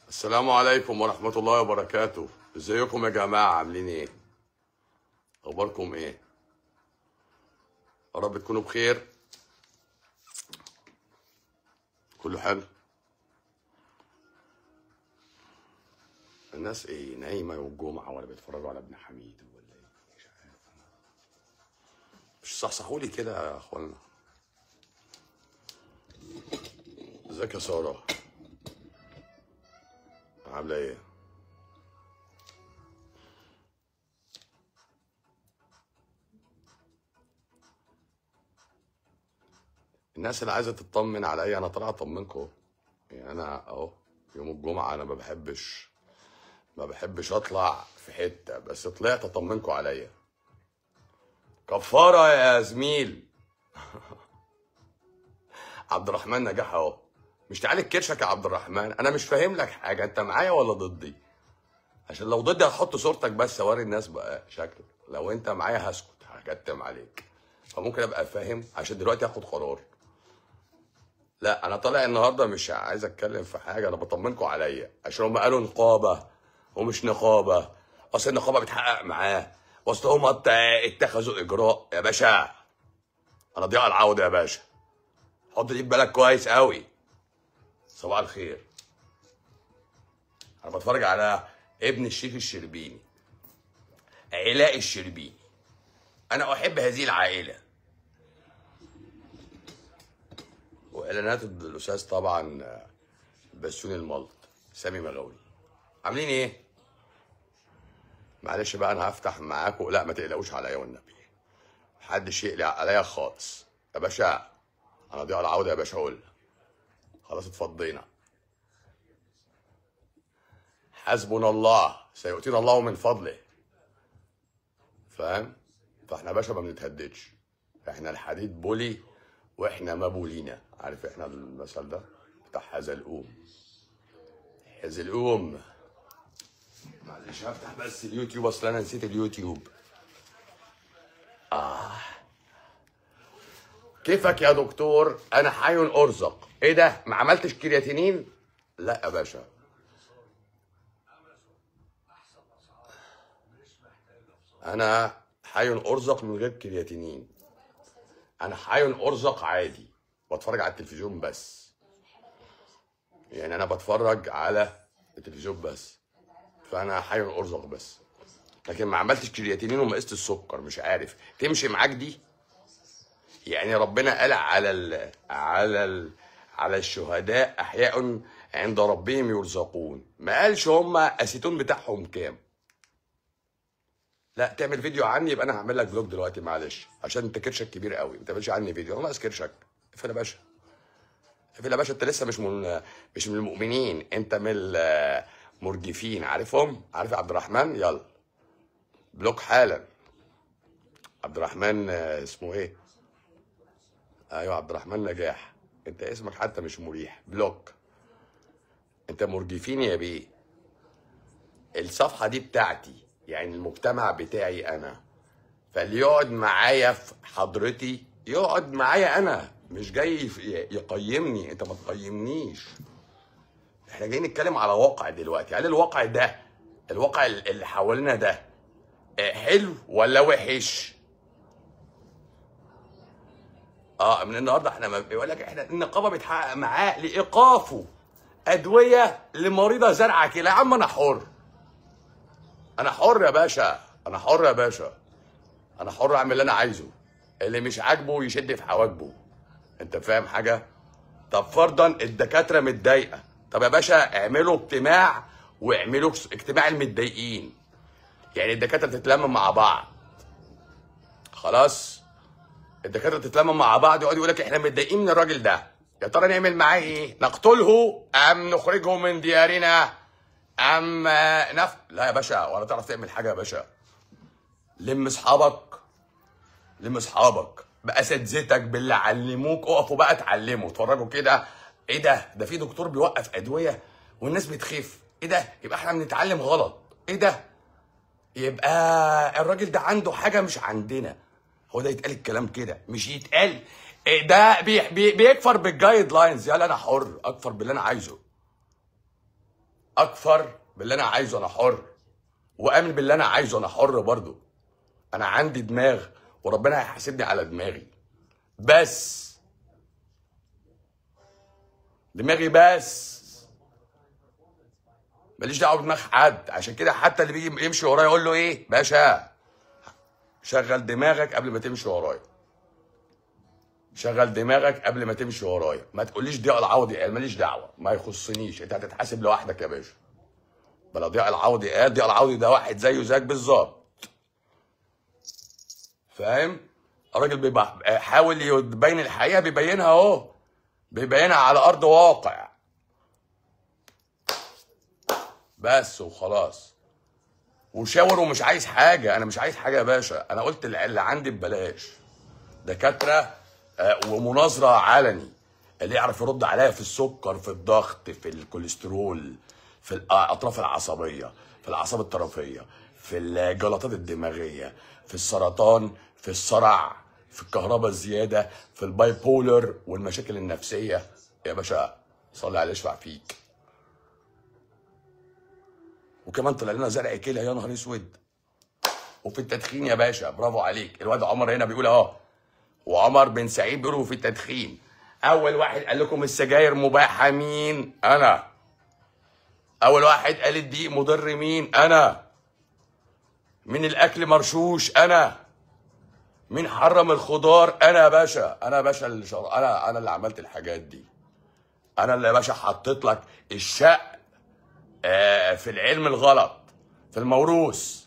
السلام عليكم ورحمة الله وبركاته ازيكم يا جماعة عاملين ايه اخباركم ايه يا رب تكونوا بخير كله حلو الناس ايه نايمة يوم الجمعة ولا بيتفرجوا على ابن حميد ولا ايه مش عارف انا مش صحصحولي كده يا اخوانا ازيك يا سارة عاملة ايه الناس اللي عايزة تطمن عليا انا طالع اطمنكم يعني انا اهو يوم الجمعة انا ما بحبش ما بحبش اطلع في حتة بس طلعت اطمنكم عليا كفارة يا زميل عبد الرحمن نجاح اهو مش تعالي كرشك يا عبد الرحمن انا مش فاهم لك حاجه انت معايا ولا ضدي عشان لو ضدي هحط صورتك بس اوري الناس بقى شكلك لو انت معايا هسكت هكتم عليك فممكن ابقى فاهم عشان دلوقتي اخد قرار لا انا طالع النهارده مش عايز اتكلم في حاجه انا بطمنكم عليا عشان هم قالوا نقابه ومش نقابه اصل النقابه بتحقق معاه واصل هم ات- اتخذوا اجراء يا باشا انا ضياء العوده يا باشا حط دي في بالك كويس قوي صباح الخير انا بتفرج على ابن الشيخ الشربيني علاء الشربيني انا احب هذه العائله واعلانات الاستاذ طبعا بسيوني الملط سامي مغاوري عاملين ايه معلش بقى انا هفتح معاكم لا ما تقلقوش عليا والنبي محدش يقلق عليا خالص يا باشا انا ضياء العوده يا باشا قول خلاص اتفضينا حسبنا الله سيؤتينا الله من فضله فاهم فاحنا يا باشا ما بنتهددش احنا الحديد بولي واحنا ما بولينا عارف احنا المثل ده بتاع حزلقوم حزلقوم معلش هفتح بس اليوتيوب اصل انا نسيت اليوتيوب كيفك يا دكتور انا حي ارزق ايه ده ما عملتش كرياتينين لا يا باشا انا حي ارزق من غير كرياتينين انا حي ارزق عادي بتفرج على التلفزيون بس يعني انا بتفرج على التلفزيون بس فانا حي ارزق بس لكن ما عملتش كرياتينين وما قست السكر مش عارف تمشي معاك دي يعني ربنا قال على ال على ال على الشهداء احياء عند ربهم يرزقون ما قالش هم اسيتون بتاعهم كام لا تعمل فيديو عني يبقى انا هعمل لك فلوج دلوقتي معلش عشان انت كرشك كبير قوي ما تعملش عني فيديو انا ناقص كرشك اقفل يا باشا اقفل يا باشا انت لسه مش من مش من المؤمنين انت من المرجفين عارفهم عارف يا عبد الرحمن يلا بلوك حالا عبد الرحمن آه، اسمه ايه ايوه عبد الرحمن نجاح انت اسمك حتى مش مريح بلوك انت مرجفين يا بيه الصفحه دي بتاعتي يعني المجتمع بتاعي انا فاللي يقعد معايا في حضرتي يقعد معايا انا مش جاي يف- يقيمني انت ما تقيمنيش احنا جايين نتكلم على واقع دلوقتي هل الواقع ده الواقع اللي حوالينا ده آه، حلو ولا وحش اه من النهارده احنا ما بيقول لك احنا النقابه بتحقق معاه لايقافه ادويه لمريضه زرعه كلى يا عم انا حر انا حر يا باشا انا حر يا باشا انا حر اعمل اللي انا عايزه اللي مش عاجبه يشد في حواجبه انت فاهم حاجه طب فرضا الدكاتره متضايقه طب يا باشا اعملوا اجتماع واعملوا اجتماع المتضايقين يعني الدكاتره تتلم مع بعض خلاص الدكاتره تتلم مع بعض يقعدوا يقول لك احنا متضايقين من الراجل ده يا ترى نعمل معاه ايه نقتله ام نخرجه من ديارنا ام نف لا يا باشا ولا تعرف تعمل حاجه يا باشا لم اصحابك لم اصحابك باساتذتك باللي علموك اقفوا بقى اتعلموا اتفرجوا كده ايه ده ده في دكتور بيوقف ادويه والناس بتخف ايه ده يبقى احنا بنتعلم غلط ايه ده يبقى الراجل ده عنده حاجه مش عندنا هو ده يتقال الكلام كده مش يتقال إيه ده بي بي بيكفر بالجايد لاينز يلا انا حر اكفر باللي انا عايزه اكفر باللي انا عايزه انا حر وامن باللي انا عايزه انا حر برضه انا عندي دماغ وربنا هيحاسبني على دماغي بس دماغي بس ماليش دعوه بدماغ حد عشان كده حتى اللي بيجي يمشي ورايا يقول له ايه باشا شغل دماغك قبل ما تمشي ورايا شغل دماغك قبل ما تمشي ورايا ما تقوليش ضياء العوضي قال ماليش دعوه ما يخصنيش انت هتتحاسب لوحدك يا باشا بلا ضياء العوضي قال ضياء العوضي ده واحد زيه زيك بالظبط فاهم الراجل بيبقى حاول يبين الحقيقه بيبينها اهو بيبينها على ارض واقع بس وخلاص وشاور ومش عايز حاجه انا مش عايز حاجه يا باشا انا قلت اللي عندي ببلاش دكاتره آه، ومناظره علني اللي يعرف يرد عليا في السكر في الضغط في الكوليسترول في الاطراف العصبيه في الاعصاب الطرفيه في الجلطات الدماغيه في السرطان في الصرع في الكهرباء الزياده في الباي بولر والمشاكل النفسيه يا باشا صلي عليه يشفع فيك وكمان طلع لنا زرع كلى يا نهار اسود وفي التدخين يا باشا برافو عليك الواد عمر هنا بيقول اهو وعمر بن سعيد بيقولوا في التدخين اول واحد قال لكم السجاير مباحه مين انا اول واحد قال الدقيق مضر مين انا من الاكل مرشوش انا مين حرم الخضار انا يا باشا انا يا باشا اللي شر... انا انا اللي عملت الحاجات دي انا اللي يا باشا حطيت لك الشق آه، في العلم الغلط في الموروث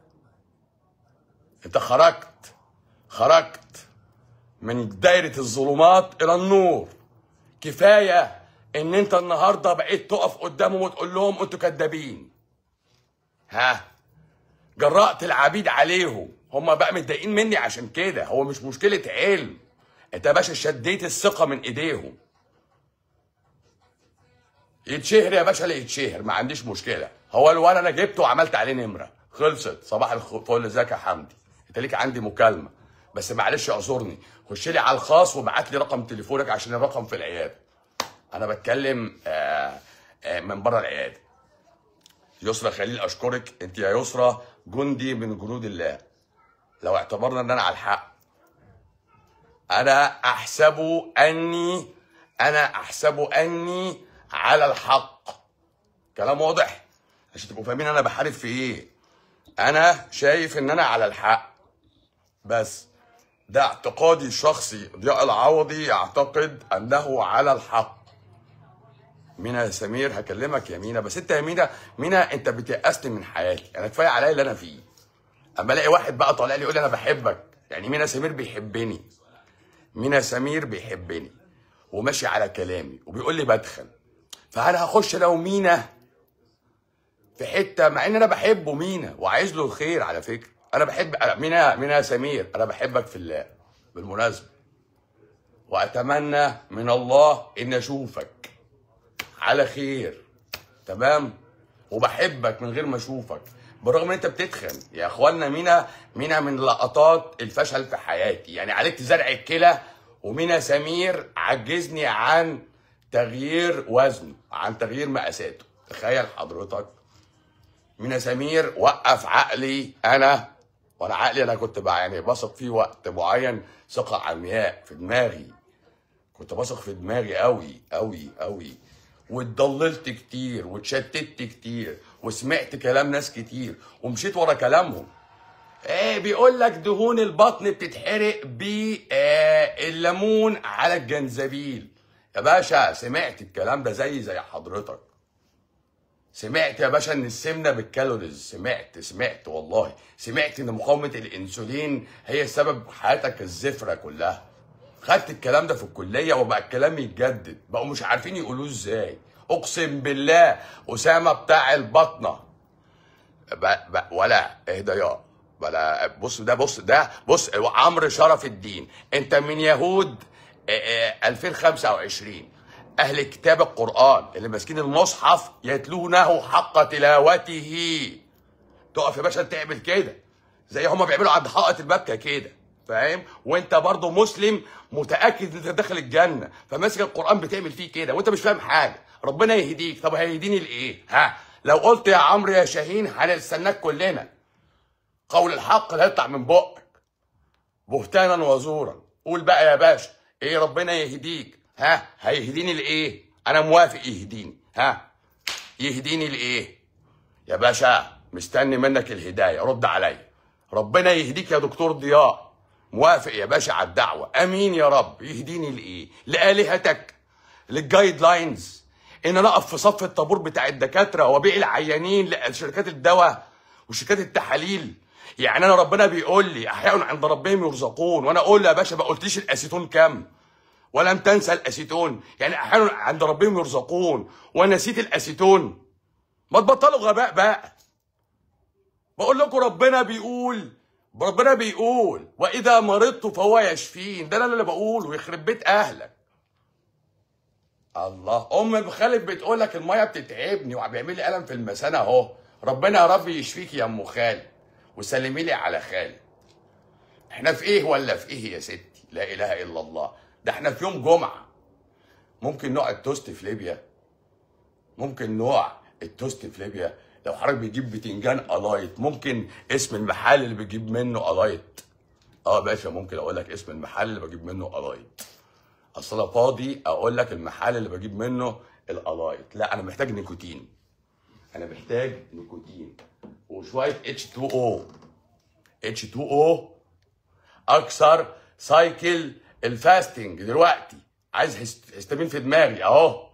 انت خرجت خرجت من دايرة الظلمات إلى النور كفاية إن أنت النهاردة بقيت تقف قدامهم وتقول لهم أنتوا كدابين ها جرأت العبيد عليهم هم بقى متضايقين مني عشان كده هو مش مشكلة علم أنت يا باشا شديت الثقة من إيديهم يتشهر يا باشا اللي يتشهر ما عنديش مشكله هو الولد انا جبته وعملت عليه نمره خلصت صباح الفل ازيك يا حمدي انت ليك عندي مكالمه بس معلش اعذرني خش لي على الخاص وابعت لي رقم تليفونك عشان الرقم في العياده انا بتكلم آآ آآ من بره العياده يسرى خليل اشكرك انت يا يسرى جندي من جنود الله لو اعتبرنا ان انا على الحق انا احسب اني انا احسب اني على الحق كلام واضح عشان تبقوا فاهمين انا بحارب في ايه انا شايف ان انا على الحق بس ده اعتقادي الشخصي ضياء العوضي يعتقد انه على الحق مينا يا سمير هكلمك يا مينا بس انت يا مينا مينا انت بتيأسني من حياتي انا كفايه عليا اللي انا فيه اما الاقي واحد بقى طالع لي يقول لي انا بحبك يعني مينا سمير بيحبني مينا سمير بيحبني وماشي على كلامي وبيقول لي بدخن فانا هخش انا ومينا في حته مع ان انا بحبه مينا وعايز له الخير على فكره انا بحب مينا مينا يا سمير انا بحبك في الله بالمناسبه واتمنى من الله ان اشوفك على خير تمام وبحبك من غير ما اشوفك بالرغم ان انت بتتخن يا اخوانا مينا مينا من لقطات الفشل في حياتي يعني عالجت زرع الكلى ومينا سمير عجزني عن تغيير وزنه عن تغيير مقاساته تخيل حضرتك مينا سمير وقف عقلي انا وانا عقلي انا كنت بقى يعني بثق فيه وقت معين ثقه عمياء في دماغي كنت بثق في دماغي قوي قوي قوي واتضللت كتير واتشتت كتير وسمعت كلام ناس كتير ومشيت ورا كلامهم ايه بيقول لك دهون البطن بتتحرق بالليمون على الجنزبيل يا باشا سمعت الكلام ده زي زي حضرتك سمعت يا باشا ان السمنه بالكالوريز سمعت سمعت والله سمعت ان مقاومه الانسولين هي سبب حياتك الزفره كلها خدت الكلام ده في الكليه وبقى الكلام يتجدد بقوا مش عارفين يقولوه ازاي اقسم بالله اسامه بتاع البطنه ب- ب- ولا اهدى يا بلا بص ده بص ده بص عمرو شرف الدين انت من يهود آه، آه، 2025 اهل كتاب القران اللي ماسكين المصحف يتلونه حق تلاوته تقف يا باشا تعمل كده زي هما بيعملوا عند حائط البكه كده فاهم وانت برضه مسلم متاكد ان انت داخل الجنه فماسك القران بتعمل فيه كده وانت مش فاهم حاجه ربنا يهديك طب هيهديني لايه ها لو قلت يا عمرو يا شاهين هنستناك كلنا قول الحق لا يطلع من بقك بهتانا وزورا قول بقى يا باشا ايه ربنا يهديك ها هيهديني لايه انا موافق يهديني ها يهديني لايه يا باشا مستني منك الهدايه رد عليا ربنا يهديك يا دكتور ضياء موافق يا باشا على الدعوه امين يا رب يهديني لايه لالهتك للجايد لاينز ان انا اقف في صف الطابور بتاع الدكاتره وابيع العيانين لشركات الدواء وشركات التحاليل يعني انا ربنا بيقول لي احياء عند ربهم يرزقون وانا اقول له يا باشا ما قلتليش الاسيتون كام ولم تنسى الاسيتون يعني احيانا عند ربهم يرزقون ونسيت الاسيتون ما تبطلوا غباء بقى بقول لكم ربنا بيقول ربنا بيقول واذا مرضت فهو يشفين ده انا اللي بقوله يخرب بيت اهلك الله ام خالد بتقول لك الميه بتتعبني وبيعمل لي الم في المثانه اهو ربنا يا رب يشفيك يا ام خالد وسلمي لي على خالد احنا في ايه ولا في ايه يا ستي لا اله الا الله ده احنا في يوم جمعه ممكن نوع التوست في ليبيا ممكن نوع التوست في ليبيا لو حضرتك بتجيب بتنجان قلايط ممكن اسم المحل اللي بتجيب منه قلايط اه باشا ممكن اقول لك اسم المحل اللي بجيب منه قلايط اصل انا فاضي اقول لك المحل اللي بجيب منه القلايط لا انا محتاج نيكوتين انا محتاج نيكوتين وشويه H2O H2O اكثر سايكل الفاستنج دلوقتي عايز هست- هستامين في دماغي اهو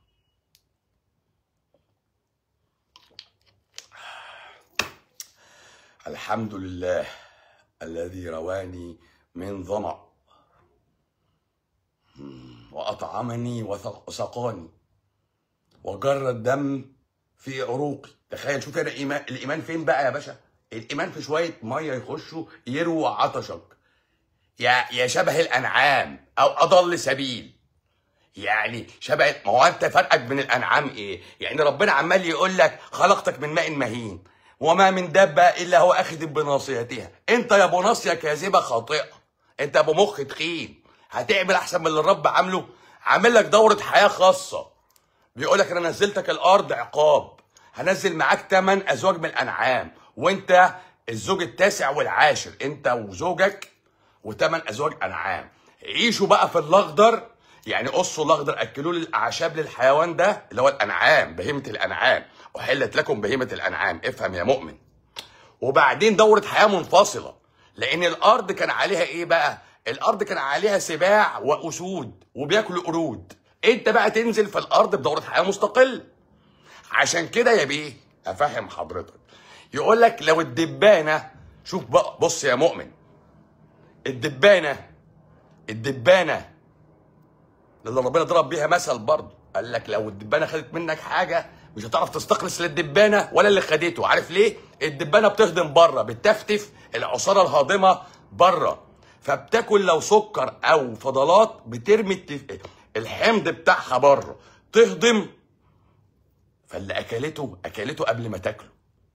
الحمد لله الذي رواني من ظمأ وأطعمني وثق- وسقاني وجرى الدم في عروقي تخيل شوف انا ايمان الايمان فين بقى يا باشا الايمان في شويه ميه يخشوا يروى عطشك يا يا شبه الانعام او اضل سبيل يعني شبه ما هو انت فرقك من الانعام ايه يعني ربنا عمال يقول لك خلقتك من ماء مهين وما من دابه الا هو اخذ بناصيتها انت يا ابو ناصيه كاذبه خاطئه انت ابو مخ تخين هتعمل احسن من اللي الرب عامله عامل لك دوره حياه خاصه بيقول لك انا نزلتك الارض عقاب هنزل معاك ثمان ازواج من الانعام وانت الزوج التاسع والعاشر انت وزوجك وثمان ازواج انعام عيشوا بقى في الاخضر يعني قصوا الاخضر اكلوه للاعشاب للحيوان ده اللي هو الانعام بهيمه الانعام احلت لكم بهيمه الانعام افهم يا مؤمن وبعدين دورة حياة منفصلة لأن الأرض كان عليها إيه بقى؟ الأرض كان عليها سباع وأسود وبياكلوا قرود أنت بقى تنزل في الأرض بدورة حياة مستقل عشان كده يا بيه أفهم حضرتك يقول لك لو الدبانة شوف بقى بص يا مؤمن الدبانة الدبانة اللي ربنا ضرب بيها مثل برضه قال لك لو الدبانه خدت منك حاجه مش هتعرف تستخلص للدبانه ولا اللي خدته عارف ليه الدبانه بتهضم بره بتفتف العصاره الهاضمه بره فبتاكل لو سكر او فضلات بترمي التف... الحمض بتاعها بره تهضم فاللي اكلته اكلته قبل ما تاكله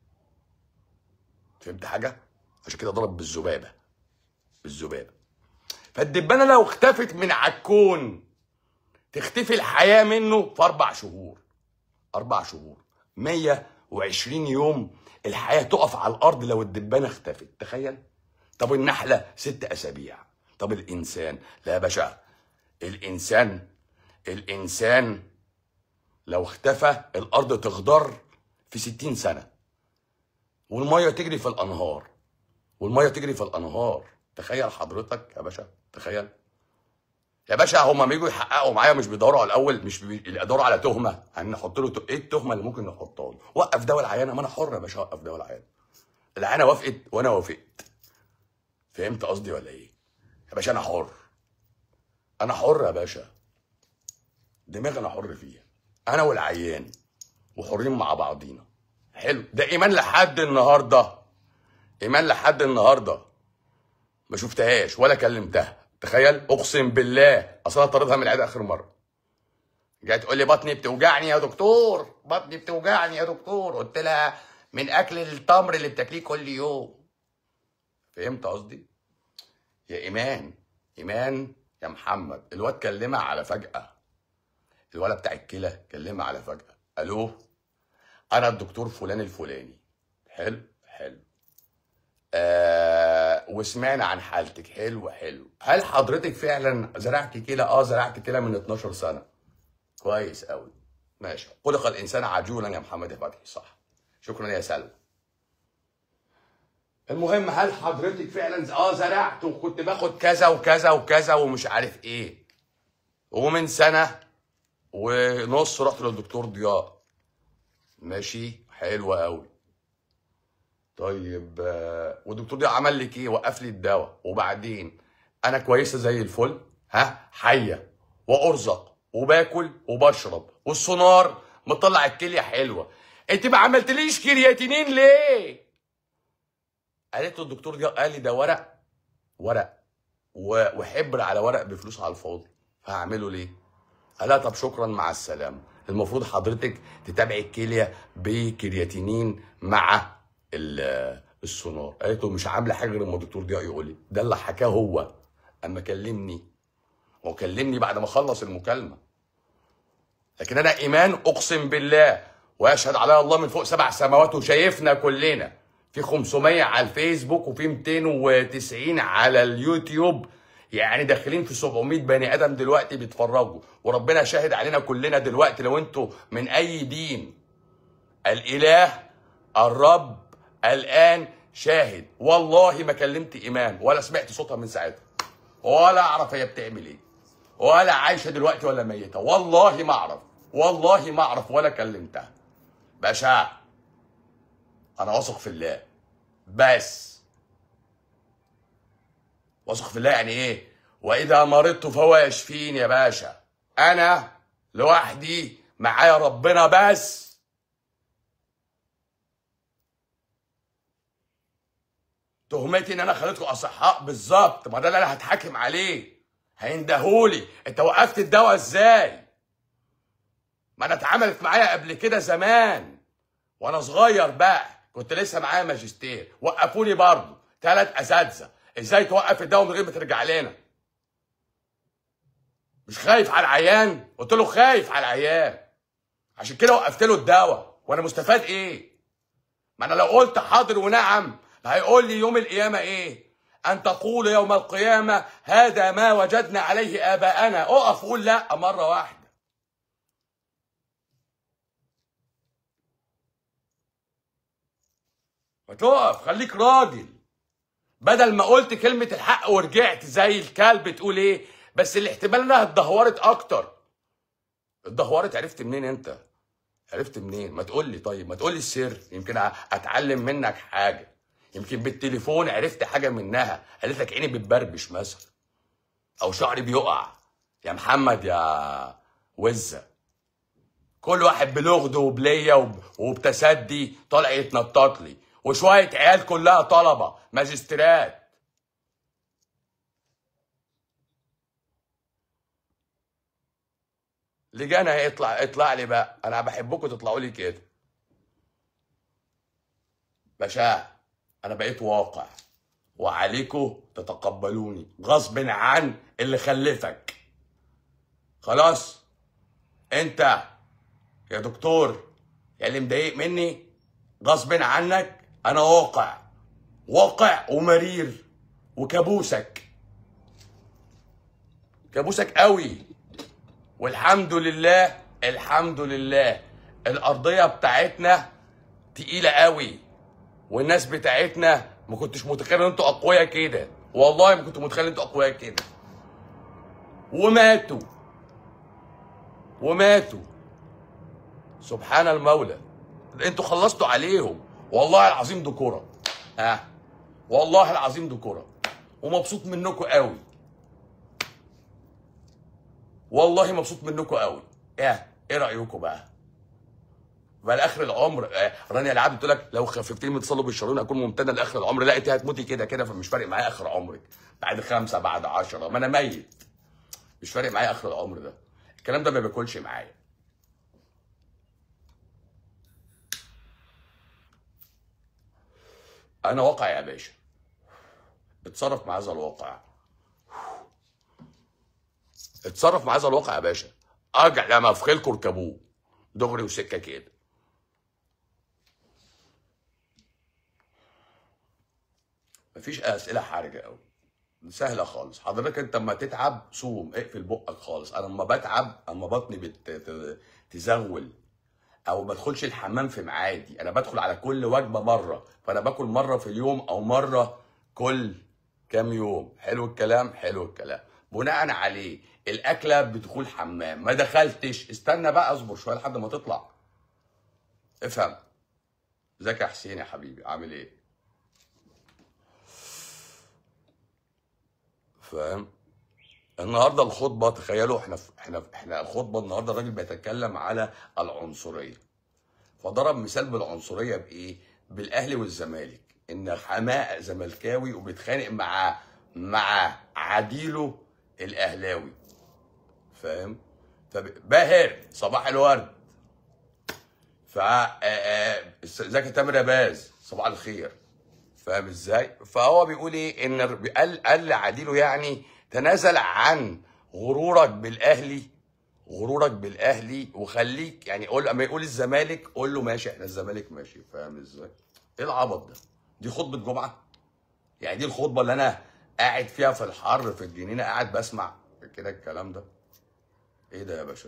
فهمت حاجه عشان كده ضرب بالذبابه بالذبابه فالدبانه لو اختفت من عكون تختفي الحياة منه في أربع شهور أربع شهور 120 يوم الحياة تقف على الأرض لو الدبانة اختفت تخيل طب النحلة ست أسابيع طب الإنسان لا يا باشا الإنسان الإنسان لو اختفى الأرض تخضر في 60 سنة والمية تجري في الأنهار والمية تجري في الأنهار تخيل حضرتك يا باشا تخيل يا باشا هما بيجوا يحققوا معايا مش بيدوروا على الاول مش بي- بيدوروا على تهمه هنحط له ت- ايه التهمه اللي ممكن نحطها له وقف دواء العيانه ما انا حر يا باشا اوقف دواء العيانه العيانه وافقت وانا وافقت فهمت قصدي ولا ايه يا باشا انا حر انا حر يا باشا دماغي انا حر فيها انا والعيان وحرين مع بعضينا حلو ده ايمان لحد النهارده ايمان لحد النهارده ما شفتهاش ولا كلمتها تخيل اقسم بالله اصل انا طردها من العياده اخر مره جايه تقول لي بطني بتوجعني يا دكتور بطني بتوجعني يا دكتور قلت لها من اكل التمر اللي بتاكليه كل يوم فهمت قصدي يا ايمان ايمان يا محمد الواد كلمها على فجاه الولد بتاع الكلى كلمها على فجاه الو انا الدكتور فلان الفلاني حلو حلو آه وسمعنا عن حالتك حلو حلو هل حضرتك فعلا زرعت كلى اه زرعت كلى من 12 سنه كويس قوي ماشي خلق الانسان عجولا يا محمد يا فتحي صح شكرا يا سلمى المهم هل حضرتك فعلا اه زرعت وكنت باخد كذا وكذا وكذا ومش عارف ايه ومن سنه ونص رحت للدكتور ضياء ماشي حلو قوي طيب آه، والدكتور ضياء عمل لك ايه وقف لي الدواء وبعدين انا كويسه زي الفل ها حيه وارزق وباكل وبشرب والسونار مطلع الكليه حلوه انت ما عملتليش كرياتينين ليه قالت له الدكتور ضياء قال لي ده ورق ورق و- وحبر على ورق بفلوس على الفاضي فهعمله ليه قال لها طب شكرا مع السلامه المفروض حضرتك تتابعي الكليه بكرياتينين مع ال- السونار قالت له مش عامله حاجه غير لما الدكتور ضياء يقول لي ده اللي حكاه هو اما كلمني هو كلمني بعد ما خلص المكالمه لكن انا ايمان اقسم بالله ويشهد علي الله من فوق سبع سماوات وشايفنا كلنا في 500 على الفيسبوك وفي 290 على اليوتيوب يعني داخلين في 700 بني ادم دلوقتي بيتفرجوا وربنا شاهد علينا كلنا دلوقتي لو انتوا من اي دين الاله الرب الان شاهد والله ما كلمت ايمان ولا سمعت صوتها من ساعتها ولا اعرف هي بتعمل ايه ولا عايشه دلوقتي ولا ميته والله ما اعرف والله ما اعرف ولا كلمتها باشا انا واثق في الله بس واثق في الله يعني ايه واذا مرضت فهو يشفيني يا باشا انا لوحدي معايا ربنا بس تهمتي ان انا خليتكم اصحاء بالظبط ما ده اللي انا هتحاكم عليه هيندهولي انت وقفت الدواء ازاي ما انا اتعملت معايا قبل كده زمان وانا صغير بقى كنت لسه معايا ماجستير وقفوني برضه ثلاث اساتذه ازاي توقف الدواء من غير ما ترجع لنا مش خايف على العيان قلت له خايف على العيان عشان كده وقفت له الدواء وانا مستفاد ايه ما انا لو قلت حاضر ونعم هيقول لي يوم القيامه ايه ان تقول يوم القيامه هذا ما وجدنا عليه اباءنا اقف قول لا مره واحده ما تقف خليك راجل بدل ما قلت كلمة الحق ورجعت زي الكلب تقول ايه بس الاحتمال انها اتدهورت اكتر اتدهورت عرفت منين انت عرفت منين ما تقول لي طيب ما تقول لي السر يمكن اتعلم منك حاجة يمكن بالتليفون عرفت حاجة منها قالت لك عيني بتبربش مثلا او شعري بيقع يا محمد يا وزة كل واحد بلغده وبلية وب- وبتسدي طالع يتنطط لي وشوية عيال كلها طلبة ماجستيرات لجانا هيطلع اطلع لي بقى انا بحبكم تطلعوا لي كده باشا انا بقيت واقع وعليكم تتقبلوني غصب عن اللي خلفك خلاص انت يا دكتور يا اللي مضايق مني غصب عنك انا واقع واقع ومرير وكابوسك كابوسك قوي والحمد لله الحمد لله الارضيه بتاعتنا تقيله قوي والناس بتاعتنا ما كنتش متخيل ان انتوا اقوياء كده والله ما كنت متخيل ان انتوا اقوياء كده وماتوا وماتوا سبحان المولى انتوا خلصتوا عليهم والله العظيم دي كرة ها والله العظيم دي كرة ومبسوط منكم قوي والله مبسوط منكم قوي ايه ايه رايكم بقى بقى لاخر العمر آه، رانيا العبد تقول لك لو خففتني من تصلب الشرايين اكون ممتنه لاخر العمر لا انت هتموتي كده كده فمش فارق معايا اخر عمرك بعد خمسه بعد عشرة ما انا ميت مش فارق معايا اخر العمر ده الكلام ده ما بياكلش معايا انا واقع يا باشا اتصرف مع هذا الواقع اتصرف مع هذا الواقع يا باشا ارجع لما افخلكوا اركبوه دغري وسكه كده مفيش اسئله حرجه قوي سهله خالص حضرتك انت لما تتعب صوم اقفل بقك خالص انا لما بتعب اما بطني بتزغول او ما ادخلش الحمام في ميعادي انا بدخل على كل وجبه مره فانا باكل مره في اليوم او مره كل كام يوم حلو الكلام حلو الكلام بناء عليه الاكله بدخول حمام ما دخلتش استنى بقى اصبر شويه لحد ما تطلع افهم ازيك يا حسين يا حبيبي عامل ايه فاهم النهارده الخطبه تخيلوا احنا احنا احنا الخطبه النهارده الراجل بيتكلم على العنصريه فضرب مثال بالعنصريه بايه بالاهلي والزمالك ان حماء زملكاوي وبيتخانق مع مع عديله الاهلاوي فاهم فباهر صباح الورد ف ازيك يا تامر يا باز صباح الخير فاهم ازاي فهو بيقول ايه ان قال قال لعديله يعني تنازل عن غرورك بالاهلي غرورك بالاهلي وخليك يعني قول اما يقول الزمالك قول له ماشي احنا الزمالك ماشي فاهم ازاي ايه العبط ده دي خطبه جمعه يعني دي الخطبه اللي انا قاعد فيها في الحر في الجنينه قاعد بسمع كده الكلام ده ايه ده يا باشا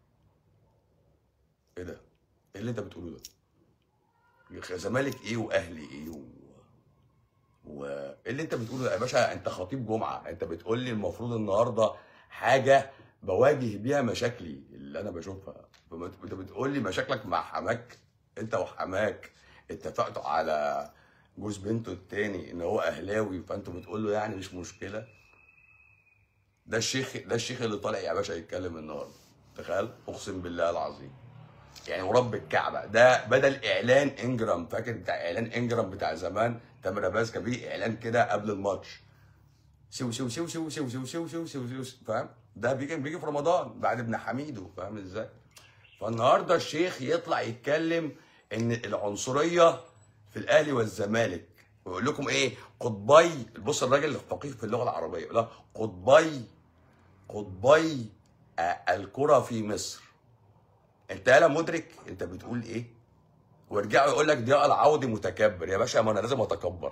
ايه ده ايه اللي انت بتقوله ده زمالك ايه واهلي ايه و... وايه اللي انت بتقوله ده يا باشا انت خطيب جمعه انت بتقول لي المفروض النهارده حاجه بواجه بيها مشاكلي اللي انا بشوفها انت بتقول لي مشاكلك مع حماك انت وحماك اتفقتوا على جوز بنته التاني ان هو اهلاوي فانتوا بتقول له يعني مش مشكله ده الشيخ ده الشيخ اللي طالع يا باشا يتكلم النهارده تخيل اقسم بالله العظيم يعني ورب الكعبه ده بدل اعلان انجرام فاكر بتاع اعلان انجرام بتاع زمان تامر عباس كان بيه اعلان كده قبل الماتش سو سو سو سو سو سو سو سو سو سو فاهم ده بيجي بيجي في رمضان بعد ابن حميدو فاهم ازاي فالنهارده الشيخ يطلع يتكلم ان العنصريه في الاهلي والزمالك ويقول لكم ايه قطبي بص الراجل الفقيه في اللغه العربيه لا قطبي قطبي الكره في مصر انت يالا مدرك انت بتقول ايه ويرجعوا يقول لك ضياء العوضي متكبر يا باشا ما انا لازم اتكبر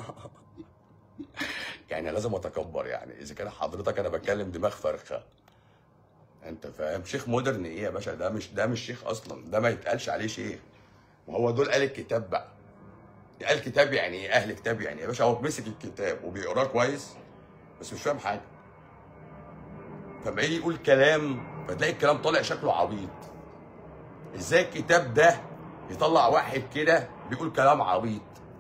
يعني لازم اتكبر يعني اذا كان حضرتك انا بتكلم دماغ فرخه انت فاهم شيخ مودرن ايه يا باشا ده مش ده مش شيخ اصلا ده ما يتقالش عليه شيخ وهو دول قال الكتاب بقى قال كتاب يعني ايه اهل كتاب يعني يا باشا هو مسك الكتاب وبيقراه كويس بس مش فاهم حاجه فما يجي يقول كلام فتلاقي الكلام طالع شكله عبيط ازاي الكتاب ده يطلع واحد كده بيقول كلام عبيط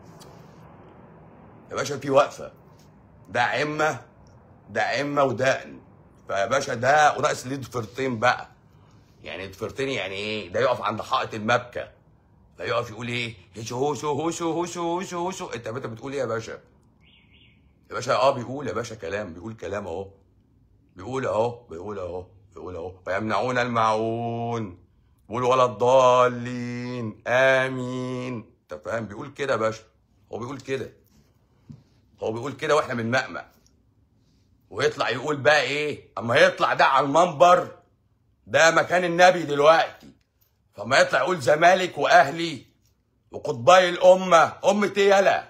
يا باشا في وقفه ده عمه ده عمه ودقن فيا باشا ده وناقص ليه ضفيرتين بقى يعني ضفيرتين يعني ايه ده يقف عند حائط المبكى ده يقف يقول ايه هشو هوشو هوشو هوشو هوشو هوشو انت انت بتقول ايه يا باشا يا باشا اه بيقول يا باشا كلام بيقول كلام اهو بيقول اهو بيقول اهو بيقول اهو فيمنعون المعون بيقول ولا الضالين امين انت فاهم بيقول كده يا باشا هو بيقول كده هو بيقول كده واحنا بنمقمق ويطلع يقول بقى ايه اما يطلع ده على المنبر ده مكان النبي دلوقتي فما يطلع يقول زمالك واهلي وقطبي الامه امه ايه يلا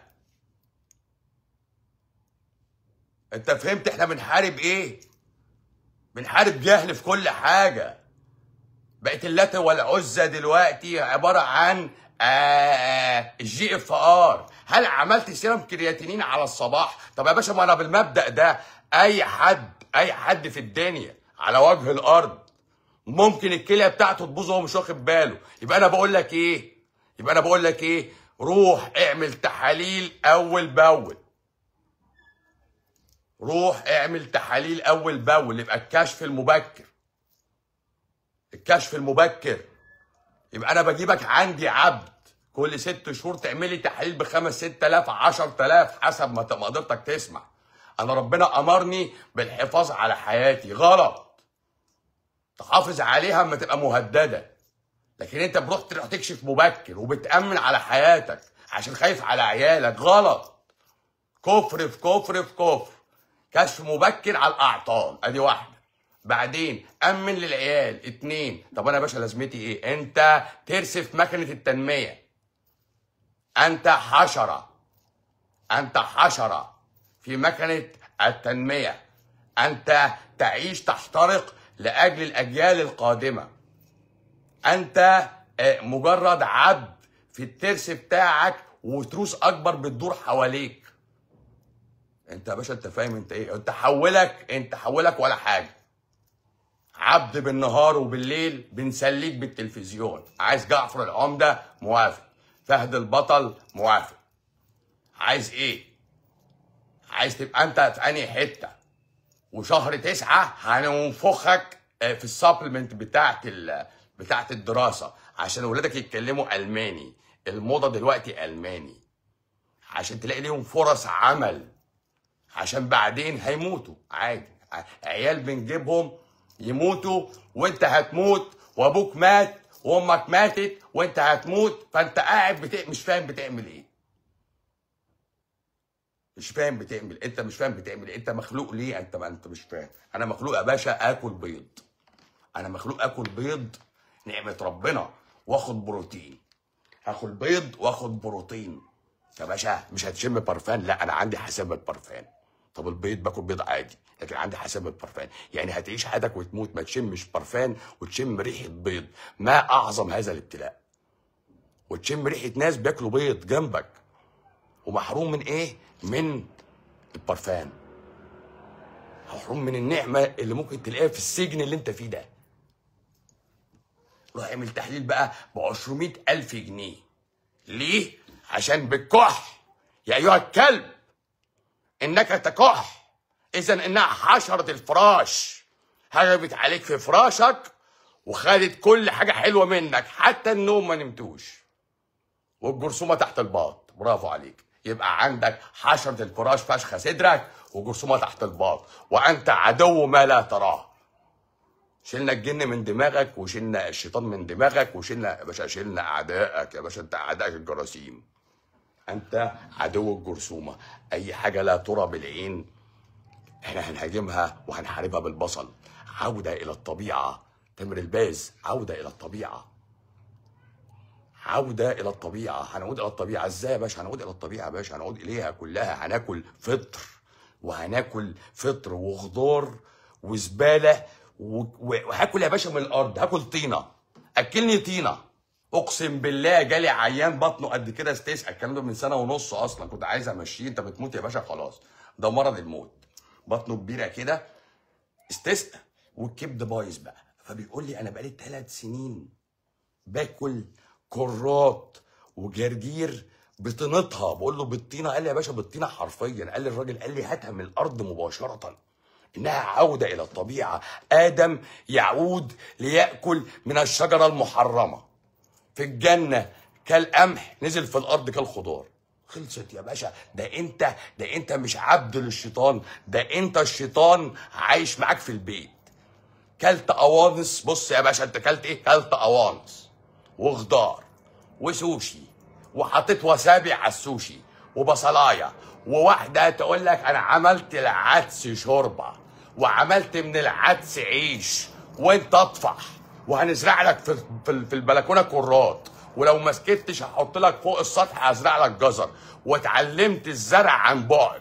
انت فهمت احنا بنحارب ايه بنحارب جهل في كل حاجه بقت اللات والعزى دلوقتي عباره عن الجي اف ار هل عملت سيرم كرياتينين على الصباح طب يا باشا ما انا بالمبدا ده اي حد اي حد في الدنيا على وجه الارض ممكن الكليه بتاعته تبوظ وهو مش واخد باله يبقى انا بقول لك ايه يبقى انا بقول لك ايه روح اعمل تحاليل اول باول روح اعمل تحاليل اول باول يبقى الكشف المبكر الكشف المبكر يبقى انا بجيبك عندي عبد كل ست شهور تعملي تحاليل بخمس ست الاف عشر تلاف حسب ما قدرتك تسمع انا ربنا امرني بالحفاظ على حياتي غلط تحافظ عليها اما تبقى مهدده لكن انت بروح تروح تكشف مبكر وبتامن على حياتك عشان خايف على عيالك غلط كفر في كفر في كفر كشف مبكر على الاعطال ادي واحده بعدين امن للعيال اتنين طب انا يا باشا لازمتي ايه انت ترسف مكنه التنميه انت حشره انت حشره في مكنه التنميه انت تعيش تحترق لاجل الاجيال القادمه انت آه، مجرد عبد في الترس بتاعك وتروس اكبر بتدور حواليك انت يا باشا انت فاهم انت ايه انت حولك انت حولك ولا حاجه عبد بالنهار وبالليل بنسليك بالتلفزيون عايز جعفر العمده موافق فهد البطل موافق عايز ايه عايز تبقى انت في انهي حته وشهر تسعة هننفخك آه، في السبلمنت بتاعت ال... بتاعت الدراسة عشان ولادك يتكلموا ألماني الموضة دلوقتي ألماني عشان تلاقي ليهم فرص عمل عشان بعدين هيموتوا عادي ع- عيال بنجيبهم يموتوا وانت هتموت وابوك مات وامك ماتت وانت هتموت فانت قاعد بت... مش فاهم بتعمل ايه مش فاهم بتعمل انت مش فاهم بتعمل ايه انت مخلوق ليه انت ما انت مش فاهم انا مخلوق يا باشا اكل بيض انا مخلوق اكل بيض نعمه ربنا واخد بروتين هاكل بيض واخد بروتين يا باشا مش هتشم برفان لا انا عندي حساسيه برفان طب البيض باكل بيض عادي لكن عندي حساسيه برفان يعني هتعيش حياتك وتموت ما تشمش برفان وتشم ريحه بيض ما اعظم هذا الابتلاء وتشم ريحه ناس بياكلوا بيض جنبك ومحروم من ايه من البرفان محروم من النعمه اللي ممكن تلاقيها في السجن اللي انت فيه ده روح اعمل تحليل بقى ب 200 ألف جنيه ليه؟ عشان بتكح يا أيها الكلب إنك تكح إذا إنها حشرة الفراش هجمت عليك في فراشك وخدت كل حاجة حلوة منك حتى النوم ما نمتوش والجرثومة تحت الباط برافو عليك يبقى عندك حشرة الفراش فشخة صدرك وجرثومة تحت الباط وأنت عدو ما لا تراه شلنا الجن من دماغك وشلنا الشيطان من دماغك وشلنا يا باشا شلنا اعدائك يا باشا انت اعدائك الجراثيم انت عدو الجرثومه اي حاجه لا ترى بالعين احنا هنهاجمها وهنحاربها بالبصل عوده الى الطبيعه تمر الباز عوده الى الطبيعه عودة إلى الطبيعة هنعود إلى الطبيعة إزاي يا باشا هنعود إلى الطبيعة يا باشا هنعود إليها كلها هناكل فطر وهناكل فطر وخضار وزبالة و- و- وهاكل يا باشا من الأرض هاكل طينة أكلني طينة أقسم بالله جالي عيان بطنه قد كده استسقى الكلام ده من سنة ونص أصلا كنت عايز أمشيه أنت بتموت يا باشا خلاص ده مرض الموت بطنه كبيرة كده استسقى والكبد بايظ بقى فبيقول لي أنا بقالي ثلاث سنين باكل كرات وجرجير بطينتها بقول له بالطينه قال لي يا باشا بالطينه حرفيا قال لي الراجل قال لي هاتها من الارض مباشره انها عوده الى الطبيعه ادم يعود لياكل من الشجره المحرمه في الجنه كالقمح نزل في الارض كالخضار خلصت يا باشا ده انت ده انت مش عبد للشيطان ده انت الشيطان عايش معاك في البيت كلت قوانص بص يا باشا انت كلت ايه كلت قوانص وخضار وسوشي وحطيت وسابي على السوشي وبصلايه وواحده تقول لك انا عملت العدس شوربه وعملت من العدس عيش وانت اطفح وهنزرع لك في في في البلكونه كرات ولو ما سكتش هحط لك فوق السطح هزرع لك جزر واتعلمت الزرع عن بعد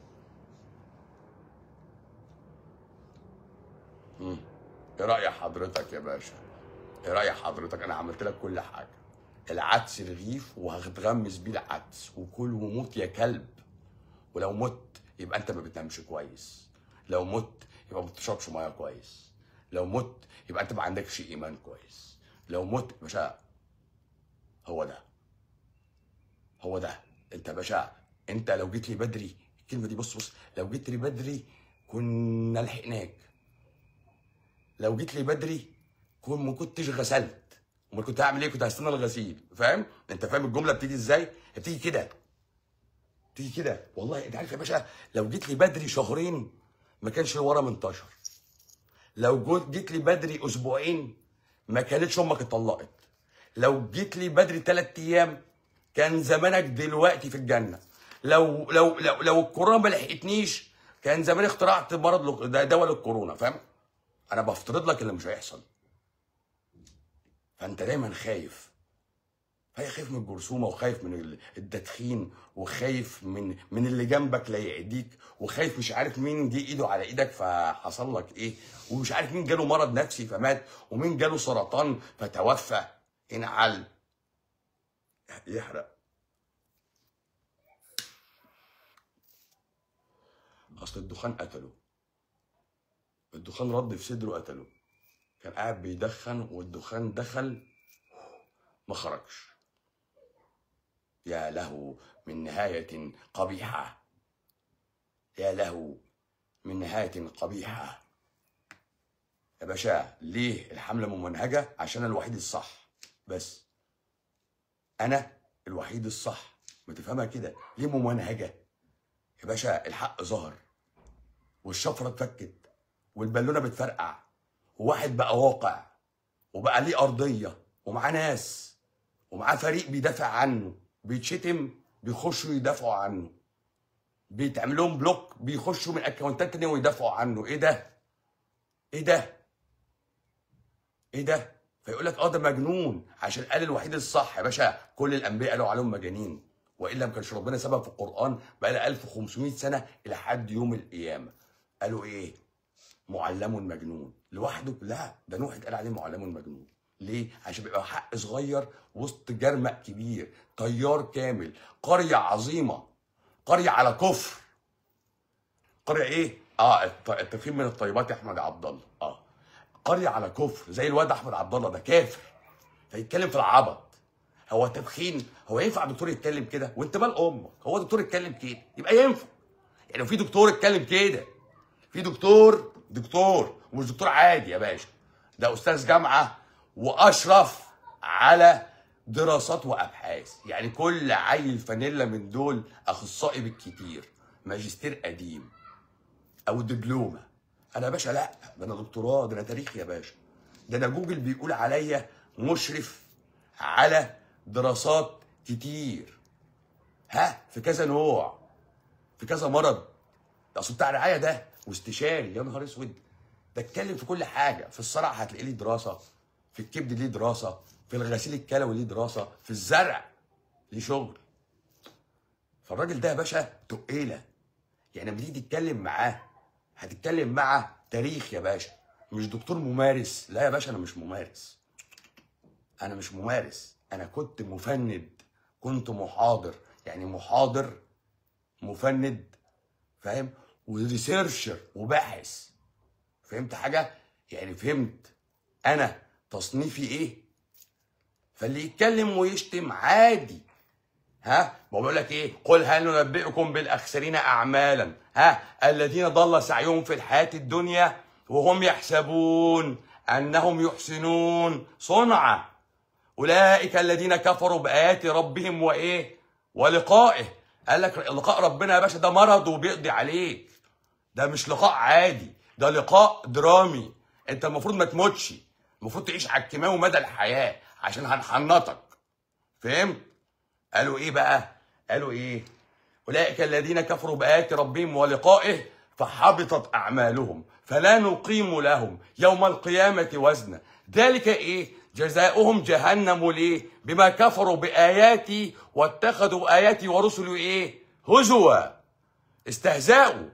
ايه راي حضرتك يا باشا ايه راي حضرتك انا عملت لك كل حاجه العدس رغيف وهتغمس بيه العدس وكل وموت يا كلب ولو مت يبقى انت ما بتنامش كويس لو مت يبقى ما بتشربش ميه كويس لو مت يبقى انت ما عندكش ايمان كويس لو مت يا باشا هو ده هو ده انت يا باشا انت لو جيت لي بدري الكلمه دي بص بص لو جيت لي بدري كنا لحقناك لو جيت لي بدري كون ما كنتش غسلت امال كنت هعمل ايه كنت هستنى الغسيل فاهم انت فاهم الجمله بتيجي ازاي هي بتيجي كده بتيجي كده والله انت عارف يا باشا لو جيت لي بدري شهرين ما كانش الورم انتشر لو جيت جيت لي بدري اسبوعين ما كانتش امك اتطلقت لو جيت لي بدري ثلاث ايام كان زمانك دلوقتي في الجنه لو لو لو لو الكورونا ما لحقتنيش كان زمان اخترعت مرض لك- ده دواء للكورونا فاهم انا بفترض لك اللي مش هيحصل فانت دايما خايف فهي خايف من الجرثومه وخايف من ال- التدخين وخايف من من اللي جنبك لا يعديك وخايف مش عارف مين جه ايده على ايدك فحصل لك ايه ومش عارف مين جاله مرض نفسي فمات ومين جاله سرطان فتوفى انعل يحرق اصل الدخان قتله الدخان رد في صدره قتله كان قاعد بيدخن والدخان دخل ما خرجش يا له من نهاية قبيحة يا له من نهاية قبيحة يا باشا ليه الحملة ممنهجة عشان أنا الوحيد الصح بس أنا الوحيد الصح ما تفهمها كده ليه ممنهجة يا باشا الحق ظهر والشفرة اتفكت والبالونة بتفرقع وواحد بقى واقع وبقى ليه أرضية ومعاه ناس ومعاه فريق بيدافع عنه بيتشتم بيخشوا يدافعوا عنه بيتعمل لهم بلوك بيخشوا من اكونتات تانية ويدافعوا عنه ايه ده؟ ايه ده؟ ايه ده؟ فيقول لك اه ده مجنون عشان قال الوحيد الصح يا باشا كل الانبياء قالوا عليهم مجانين والا ما كانش ربنا سبب في القران بقى لها 1500 سنه الى حد يوم القيامه قالوا ايه؟ معلم مجنون لوحده لا ده نوح اتقال عليه معلم مجنون ليه عشان بيبقى حق صغير وسط جرمق كبير طيار كامل قريه عظيمه قريه على كفر قريه ايه اه الت- التفخيم من الطيبات يا احمد عبد الله اه قريه على كفر زي الواد احمد عبد الله ده كافر فيتكلم في العبط هو تدخين هو ينفع دكتور يتكلم كده وانت مال امك هو دكتور يتكلم كده يبقى ينفع يعني لو في دكتور اتكلم كده في دكتور دكتور ومش دكتور عادي يا باشا ده استاذ جامعه واشرف على دراسات وابحاث يعني كل عيل فانيلا من دول اخصائي بالكتير ماجستير قديم او دبلومه انا يا باشا لا ده انا دكتوراه ده انا تاريخ يا باشا ده انا جوجل بيقول عليا مشرف على دراسات كتير ها في كذا نوع في كذا مرض اصل بتاع رعايه ده واستشاري يا نهار اسود ده اتكلم في كل حاجه في الصرع هتلاقي ليه دراسه في الكبد ليه دراسه في الغسيل الكلوي ليه دراسه في الزرع ليه شغل فالراجل ده يا باشا تقيله يعني لما تيجي تتكلم معاه هتتكلم مع تاريخ يا باشا مش دكتور ممارس لا يا باشا انا مش ممارس انا مش ممارس انا كنت مفند كنت محاضر يعني محاضر مفند فاهم وريسيرشر وباحث فهمت حاجه يعني فهمت انا تصنيفي ايه فاللي يتكلم ويشتم عادي ها ما بقول لك ايه قل هل ننبئكم بالاخسرين اعمالا ها الذين ضل سعيهم في الحياه الدنيا وهم يحسبون انهم يحسنون صنعا اولئك الذين كفروا بايات ربهم وايه ولقائه قال لك لقاء ربنا يا باشا ده مرض وبيقضي عليك ده مش لقاء عادي ده لقاء درامي انت المفروض ما تموتش المفروض تعيش على الكيماوي مدى الحياه عشان هنحنطك فهمت قالوا ايه بقى قالوا ايه اولئك الذين كفروا بايات ربهم ولقائه فحبطت اعمالهم فلا نقيم لهم يوم القيامه وزنا ذلك ايه جزاؤهم جهنم ليه بما كفروا باياتي واتخذوا اياتي ورسلي ايه هزوا استهزأوا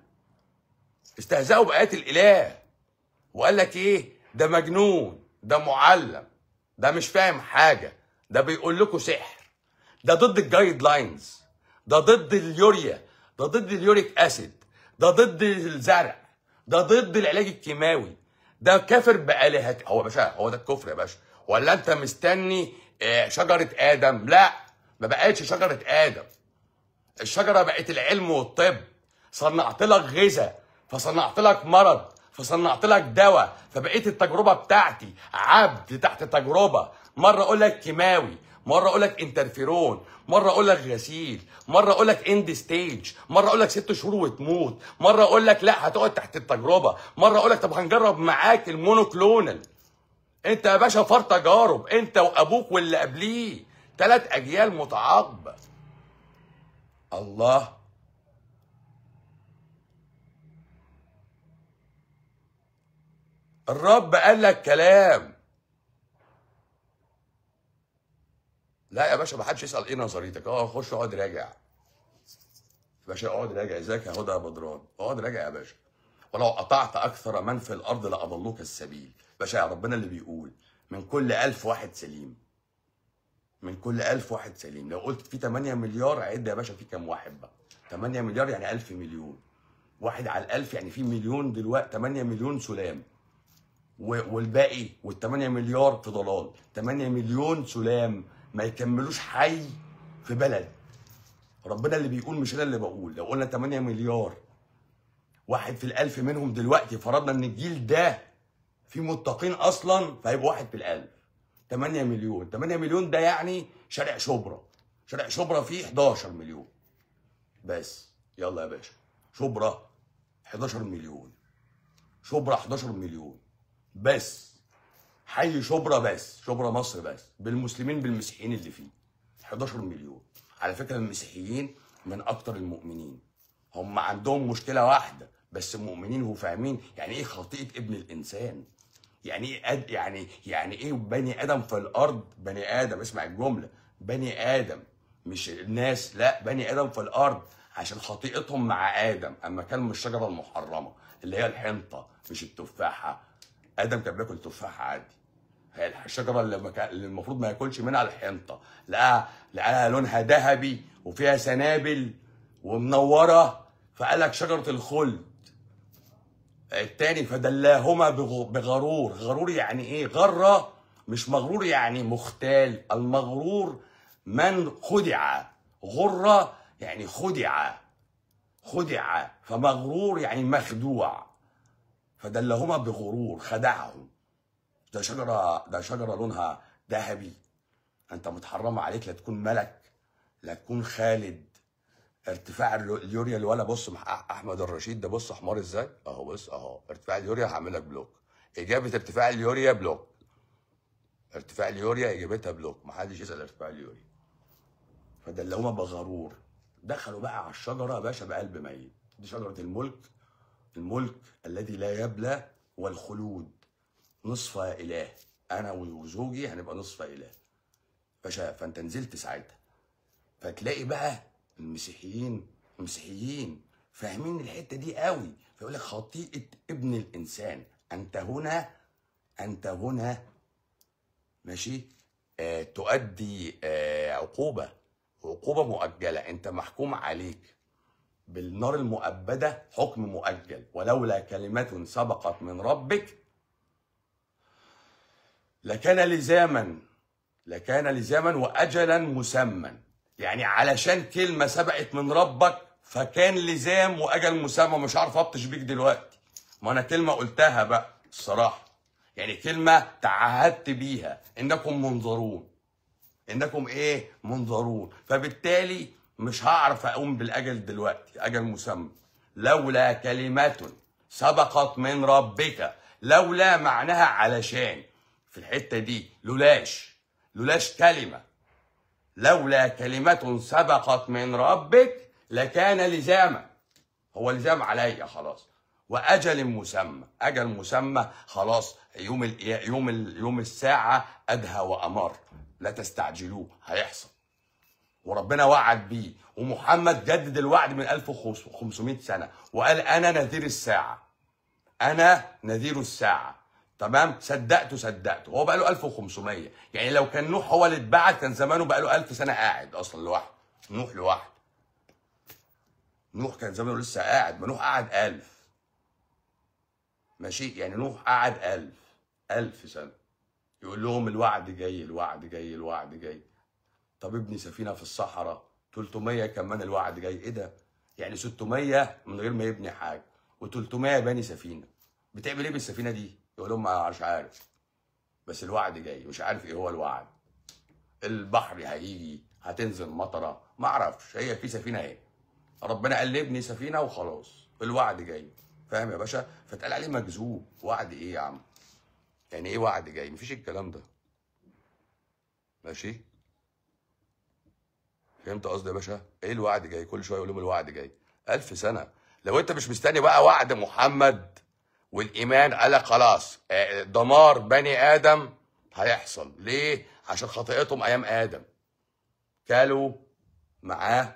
استهزأوا بآيات الإله وقال لك إيه ده مجنون ده معلم ده مش فاهم حاجة ده بيقول لكم سحر ده ضد الجايد لاينز ده ضد اليوريا ده ضد اليوريك أسيد ده ضد الزرع ده ضد العلاج الكيماوي ده كافر بآلهة هو يا باشا هو ده الكفر يا باشا ولا أنت مستني آه، شجرة آدم لا ما بقتش شجرة آدم الشجره بقت العلم والطب صنعت لك غذاء فصنعت لك مرض فصنعت لك دواء فبقيت التجربه بتاعتي عبد تحت تجربه مره اقول لك كيماوي مره اقول لك انترفيرون مره اقول لك غسيل مره اقول لك اند ستيج مره اقول لك ست شهور وتموت مره اقول لك لا هتقعد تحت التجربه مره اقول لك طب هنجرب معاك المونوكلونال انت يا باشا فار تجارب انت وابوك واللي قبليه ثلاث اجيال متعاقبه الله الرب قال لك كلام لا يا باشا ما حدش يسال ايه نظريتك اه خش اقعد راجع باشا اقعد راجع ازيك يا هدى يا بدران اقعد راجع يا باشا ولو قطعت اكثر من في الارض لاضلوك السبيل باشا يا ربنا اللي بيقول من كل ألف واحد سليم من كل ألف واحد سليم لو قلت في 8 مليار عد يا باشا في كام واحد بقى 8 مليار يعني 1000 مليون واحد على الألف يعني في مليون دلوقتي 8 مليون سلام و- والباقي وال 8 مليار في ضلال 8 مليون سلام ما يكملوش حي في بلد ربنا اللي بيقول مش انا اللي بقول لو قلنا 8 مليار واحد في الألف منهم دلوقتي فرضنا ان الجيل ده في متقين اصلا فهيبقى واحد في الألف 8 مليون 8 مليون ده يعني شارع شبرا شارع شبرا فيه 11 مليون بس يلا يا باشا شبرا 11 مليون شبرا 11 مليون بس حي شبرا بس شبرا مصر بس بالمسلمين بالمسيحيين اللي فيه 11 مليون على فكره المسيحيين من اكتر المؤمنين هم عندهم مشكله واحده بس مؤمنين وفاهمين يعني ايه خطيئه ابن الانسان يعني ايه أد... يعني يعني ايه بني ادم في الارض بني ادم اسمع الجمله بني ادم مش الناس لا بني ادم في الارض عشان خطيئتهم مع ادم اما كان من الشجره المحرمه اللي هي الحنطه مش التفاحه ادم كان بياكل تفاحه عادي هي الشجره اللي, ما كان- اللي المفروض ما ياكلش منها الحنطه لقاها لقاها لونها ذهبي وفيها سنابل ومنوره فقال لك شجره الخلد التاني فدلاهما بغ- بغرور غرور يعني ايه غرة مش مغرور يعني مختال المغرور من خدع غرة يعني خدع خدع فمغرور يعني مخدوع فدلهما بغرور خدعهم ده شجرة ده شجرة لونها ذهبي انت متحرم عليك لا تكون ملك لا تكون خالد ارتفاع اليو- اليوريا اللي ولا بص مع احمد الرشيد ده بص حمار ازاي اهو بص اهو ارتفاع اليوريا هعمل لك بلوك اجابه ارتفاع اليوريا بلوك ارتفاع اليوريا اجابتها بلوك محدش يسال ارتفاع اليوريا فدلهما بغرور دخلوا بقى على الشجره يا باشا بقلب ميت دي شجره الملك الملك الذي لا يبلى والخلود نصف اله انا وزوجي هنبقى نصف اله باشا فانت نزلت ساعتها فتلاقي بقى المسيحيين المسيحيين فاهمين الحته دي قوي فيقول لك خطيئه ابن الانسان انت هنا انت هنا ماشي آه تؤدي آه عقوبه عقوبه مؤجله انت محكوم عليك بالنار المؤبده حكم مؤجل ولولا كلمه سبقت من ربك لكان لزاما لكان لزاما واجلا مسمى يعني علشان كلمه سبقت من ربك فكان لزام واجل مسمى مش عارف ابطش بيك دلوقتي ما انا كلمه قلتها بقى الصراحه يعني كلمه تعهدت بيها انكم منظرون انكم ايه منظرون فبالتالي مش هعرف اقوم بالاجل دلوقتي اجل مسمى لولا كلمه سبقت من ربك لولا معناها علشان في الحته دي لولاش لولاش كلمه لولا كلمة سبقت من ربك لكان لزاما هو لزام عليا خلاص وأجل مسمى أجل مسمى خلاص يوم ال يوم ال يوم الساعة أدهى وأمر لا تستعجلوه هيحصل وربنا وعد بيه ومحمد جدد الوعد من 1500 سنة وقال أنا نذير الساعة انا نذير الساعه تمام صدقته صدقته هو بقى له 1500 يعني لو كان نوح هو اللي اتبعت كان زمانه بقى له 1000 سنه قاعد اصلا لوحده نوح لوحده نوح كان زمانه لسه قاعد ما نوح قعد 1000 ماشي يعني نوح قعد 1000 1000 سنه يقول لهم الوعد جاي الوعد جاي الوعد جاي طب ابني سفينه في الصحراء 300 كمان الوعد جاي ايه ده يعني 600 من غير ما يبني حاجه و300 بني سفينه بتعمل ايه بالسفينه دي يقول لهم ما مش عارف بس الوعد جاي مش عارف ايه هو الوعد البحر هيجي هتنزل مطره ما اعرفش هي في سفينه اهي ربنا قال لي ابني سفينه وخلاص الوعد جاي فاهم يا باشا فتقال عليه مكذوب وعد ايه يا عم يعني ايه وعد جاي مفيش الكلام ده ماشي فهمت قصدي يا باشا ايه الوعد جاي كل شويه يقول لهم الوعد جاي ألف سنه لو انت مش مستني بقى وعد محمد والايمان قال لك خلاص آه، دمار بني ادم هيحصل ليه عشان خطيئتهم ايام ادم كلوا معاه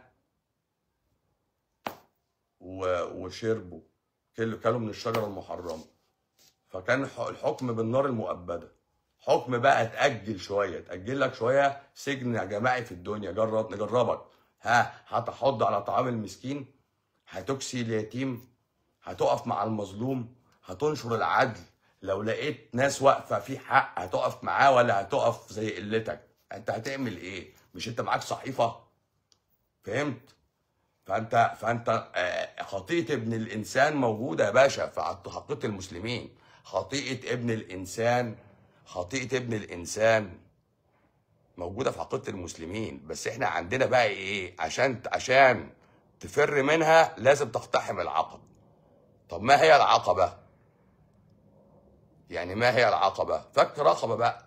و- وشربوا كلوا كلوا من الشجره المحرمه فكان ح- الحكم بالنار المؤبده حكم بقى اتاجل شويه اتاجل لك شويه سجن جماعي في الدنيا جرب نجربك ها هتحض على طعام المسكين هتكسي اليتيم هتقف مع المظلوم هتنشر العدل لو لقيت ناس واقفه في حق هتقف معاه ولا هتقف زي قلتك انت هتعمل ايه مش انت معاك صحيفه فهمت فانت فانت آه، خطيئه ابن الانسان موجوده يا باشا في حقيقه المسلمين خطيئه ابن الانسان خطيئه ابن الانسان موجوده في حقيقه المسلمين بس احنا عندنا بقى ايه عشان عشان تفر منها لازم تقتحم العقبه طب ما هي العقبه يعني ما هي العقبه فك رقبه بقى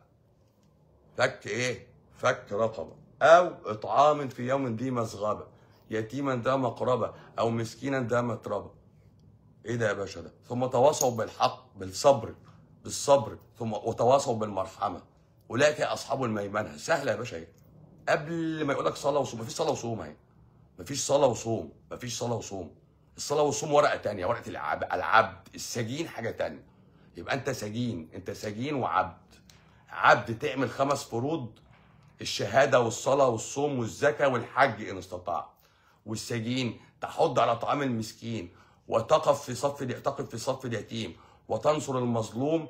فك ايه فك رقبه او اطعام في يوم ذي مسغبه يتيما ذا مقربه او مسكينا ذا متربه ايه ده يا باشا ده ثم تواصوا بالحق بالصبر بالصبر ثم وتواصوا بالمرحمه اولئك اصحاب الميمنه سهله يا باشا ايه قبل ما يقول لك صلاه وصوم مفيش صلاه وصوم اهي مفيش صلاه وصوم مفيش صلاه وصوم الصلاه والصوم ورقه تانية ورقه العب... العبد السجين حاجه تانية يبقى انت سجين انت سجين وعبد عبد تعمل خمس فروض الشهاده والصلاه والصوم والزكاه والحج ان استطعت والسجين تحض على طعام المسكين وتقف في صف تقف في صف اليتيم وتنصر المظلوم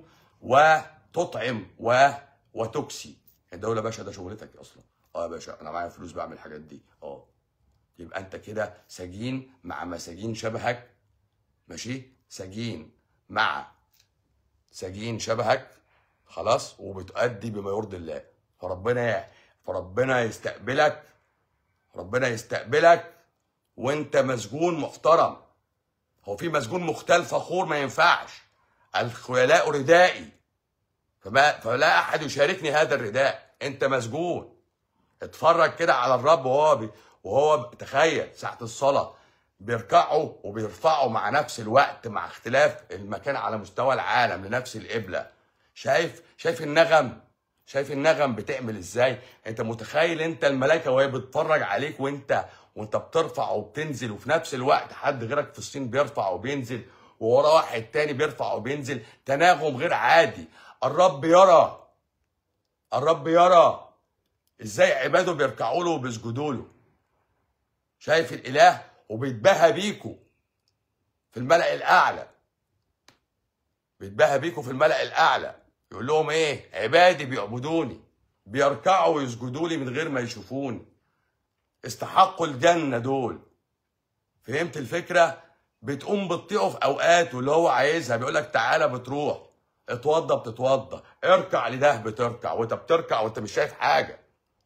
وتطعم و وتكسي الدوله باشا ده شغلتك اصلا اه يا باشا انا معايا فلوس بعمل الحاجات دي اه يبقى انت كده سجين مع مساجين شبهك ماشي سجين مع سجين شبهك خلاص وبتأدي بما يرضي الله فربنا فربنا يستقبلك ربنا يستقبلك وانت مسجون محترم هو في مسجون مختال فخور ما ينفعش الخيلاء ردائي فما فلا احد يشاركني هذا الرداء انت مسجون اتفرج كده على الرب وهو بي وهو ب- تخيل ساعة الصلاة بيركعوا وبيرفعوا مع نفس الوقت مع اختلاف المكان على مستوى العالم لنفس القبلة شايف شايف النغم شايف النغم بتعمل ازاي انت متخيل انت الملائكة وهي بتتفرج عليك وانت وانت بترفع وبتنزل وفي نفس الوقت حد غيرك في الصين بيرفع وبينزل ووراه واحد تاني بيرفع وبينزل تناغم غير عادي الرب يرى الرب يرى ازاي عباده بيركعوا له وبيسجدوا له شايف الاله وبيتباهى بيكوا في الملأ الاعلى بيتباهى بيكوا في الملأ الاعلى يقول لهم ايه عبادي بيعبدوني بيركعوا ويسجدوا لي من غير ما يشوفوني استحقوا الجنه دول فهمت الفكره بتقوم بتطيعه في اوقات واللي هو عايزها بيقول لك تعالى بتروح اتوضى بتتوضى اركع لده بتركع وانت بتركع وانت مش شايف حاجه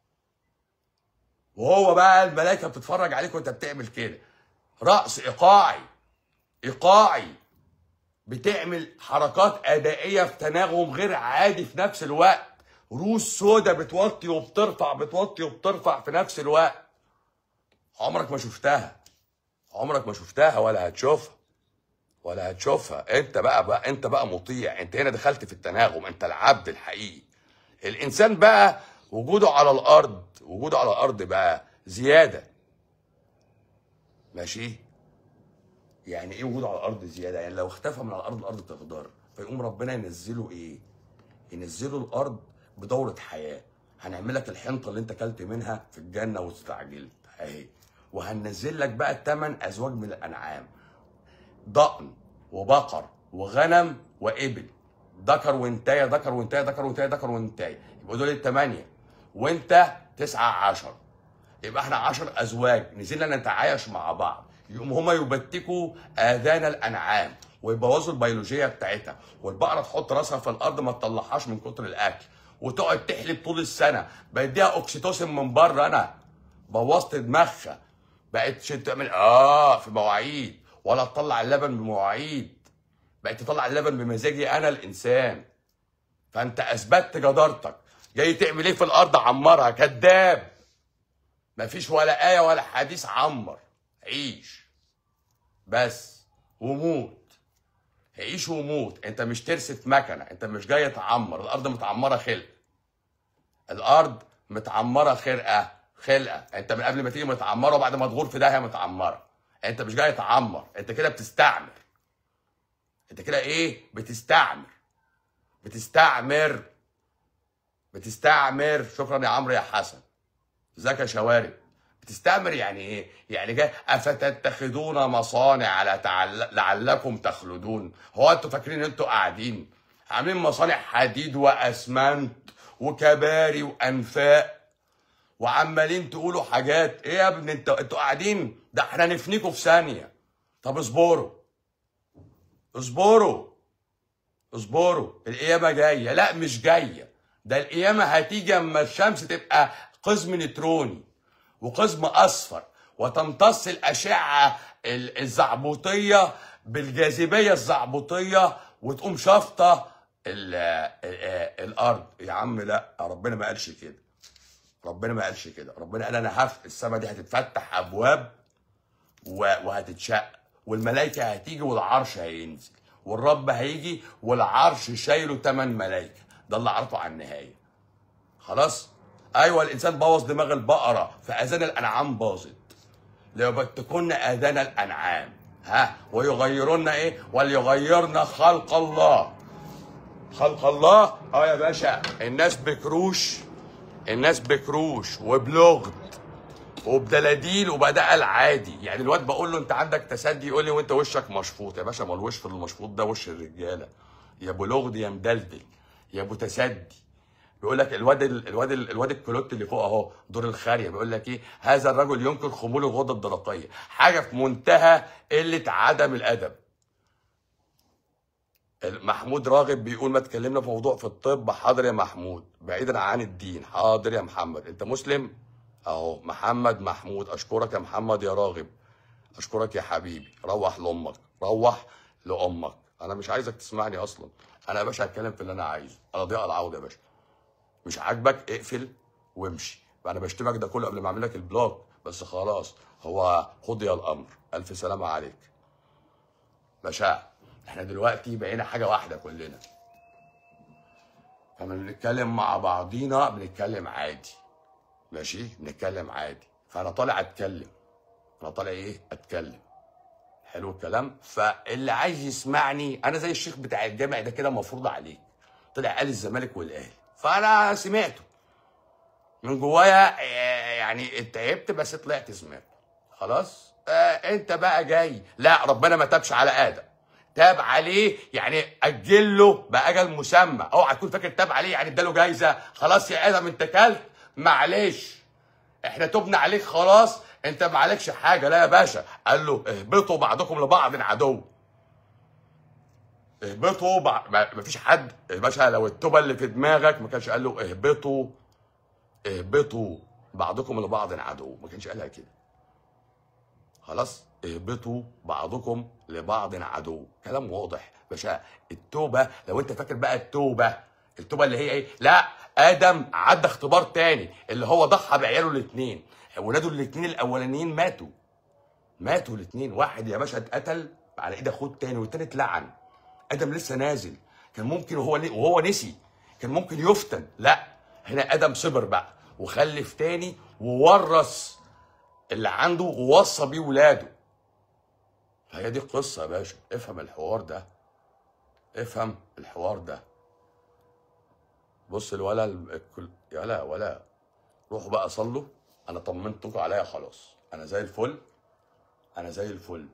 وهو بقى الملائكه بتتفرج عليك وانت بتعمل كده رأس ايقاعي ايقاعي بتعمل حركات ادائيه في تناغم غير عادي في نفس الوقت روس سودا بتوطي وبترفع بتوطي وبترفع في نفس الوقت عمرك ما شفتها عمرك ما شفتها ولا هتشوفها ولا هتشوفها انت بقى بقى انت بقى مطيع انت هنا دخلت في التناغم انت العبد الحقيقي الانسان بقى وجوده على الارض وجوده على الارض بقى زياده ماشي يعني ايه وجوده على الارض زياده يعني لو اختفى من على الارض الارض تغدر فيقوم ربنا ينزله ايه ينزله الارض بدوره حياه هنعمل لك الحنطه اللي انت اكلت منها في الجنه واستعجلت اهي وهننزل لك بقى الثمان ازواج من الانعام ضأن وبقر وغنم وإبل ذكر وانتاية ذكر وانتاية ذكر وانتاية ذكر وانتاية يبقوا دول الثمانية وانت تسعة عشر يبقى احنا عشر أزواج نزلنا نتعايش مع بعض يقوم هما يبتكوا آذان الأنعام ويبوظوا البيولوجية بتاعتها والبقرة تحط راسها في الأرض ما تطلعهاش من كتر الأكل وتقعد تحلب طول السنة بديها أوكسيتوسين من بره أنا بوظت دماغها بقت شت- تعمل اه في مواعيد ولا تطلع اللبن بمواعيد بقت تطلع اللبن بمزاجي انا الانسان فانت اثبتت جدارتك جاي تعمل ايه في الارض عمرها كذاب مفيش ولا ايه ولا حديث عمر عيش بس وموت عيش وموت انت مش ترسف مكنه انت مش جاي تعمر الارض متعمره خلق الارض متعمره خرقه خلقه انت من قبل ما تيجي متعمره وبعد ما تغور في داهيه متعمره انت مش جاي تعمر انت كده بتستعمر انت كده ايه بتستعمر بتستعمر بتستعمر شكرا يا عمرو يا حسن ازيك يا شوارب بتستعمر يعني ايه يعني جاي افتتخذون مصانع لتعل... لعلكم تخلدون هو انتوا فاكرين ان انتوا قاعدين عاملين مصانع حديد واسمنت وكباري وانفاق وعمالين تقولوا حاجات ايه يا ابني انتوا انتوا قاعدين ده احنا نفنيكوا في ثانيه طب اصبروا اصبروا اصبروا القيامه جايه لا مش جايه ده القيامه هتيجي اما الشمس تبقى قزم نيوتروني وقزم اصفر وتمتص الاشعه ال- الزعبوطيه بالجاذبيه الزعبوطيه وتقوم شافطه ال- ال- الارض يا عم لا ربنا ما قالش كده ربنا ما قالش كده ربنا قال انا هف السما دي هتتفتح ابواب و- وهتتشق والملائكه هتيجي والعرش هينزل والرب هيجي والعرش شايله ثمان ملائكه ده اللي عرفه عن النهايه خلاص ايوه الانسان بوظ دماغ البقره فاذان الانعام باظت ليبتكن اذان الانعام ها ويغيرن ايه وليغيرن خلق الله خلق الله اه يا باشا الناس بكروش الناس بكروش وبلغد وبدلاديل وبدأ العادي يعني الواد بقول له انت عندك تسدي يقول لي وانت وشك مشفوط يا باشا ما الوش في المشفوط ده وش الرجاله يا ابو لغد يا مدلدل يا ابو تسدي بيقول لك الواد ال- الواد ال- الواد الكلوت اللي فوق اهو دور الخاريه بيقول لك ايه هذا الرجل ينكر خمول الغده الدرقيه حاجه في منتهى قله عدم الادب محمود راغب بيقول ما اتكلمنا في موضوع في الطب حاضر يا محمود بعيدا عن الدين حاضر يا محمد انت مسلم اهو محمد محمود اشكرك يا محمد يا راغب اشكرك يا حبيبي روح لامك روح لامك انا مش عايزك تسمعني اصلا انا يا باشا هتكلم في اللي انا عايزه انا ضياء العوض يا باشا مش عاجبك اقفل وامشي انا بشتمك ده كله قبل ما اعمل لك البلوك بس خلاص هو قضي الامر الف سلامه عليك باشا احنا دلوقتي بقينا حاجه واحده كلنا فلما بنتكلم مع بعضينا بنتكلم عادي ماشي بنتكلم عادي فانا طالع اتكلم انا طالع ايه اتكلم حلو الكلام فاللي عايز يسمعني انا زي الشيخ بتاع الجامع ده كده مفروض عليك طلع قال الزمالك والاهلي فانا سمعته من جوايا آه، يعني اتعبت بس طلعت سمعت خلاص آه انت بقى جاي لا ربنا ما تابش على ادم تاب عليه يعني اجل له باجل مسمى اوعى تكون فاكر تاب عليه يعني اداله جايزه خلاص يا ادم انت كلت معلش احنا تبنا عليك خلاص انت ما عليكش حاجه لا يا باشا قال له اهبطوا بعضكم لبعض عدو اهبطوا بع... ما ما فيش حد يا باشا لو التوبه اللي في دماغك ما كانش قال له اهبطوا اهبطوا بعضكم لبعض عدو ما كانش قالها كده خلاص اهبطوا بعضكم لبعض عدو كلام واضح باشا التوبه لو انت فاكر بقى التوبه التوبه اللي هي ايه لا ادم عدى اختبار تاني اللي هو ضحى بعياله الاثنين ولاده الاثنين الاولانيين ماتوا ماتوا الاثنين واحد يا باشا اتقتل على ايد اخوه التاني والتاني اتلعن ادم لسه نازل كان ممكن وهو وهو نسي كان ممكن يفتن لا هنا ادم صبر بقى وخلف تاني وورث اللي عنده ووصى بيه ولاده فهي دي القصه يا باشا افهم الحوار ده افهم الحوار ده بص الولا الكل يلا ولا روحوا بقى صلوا انا طمنتكم عليا خلاص انا زي الفل انا زي الفل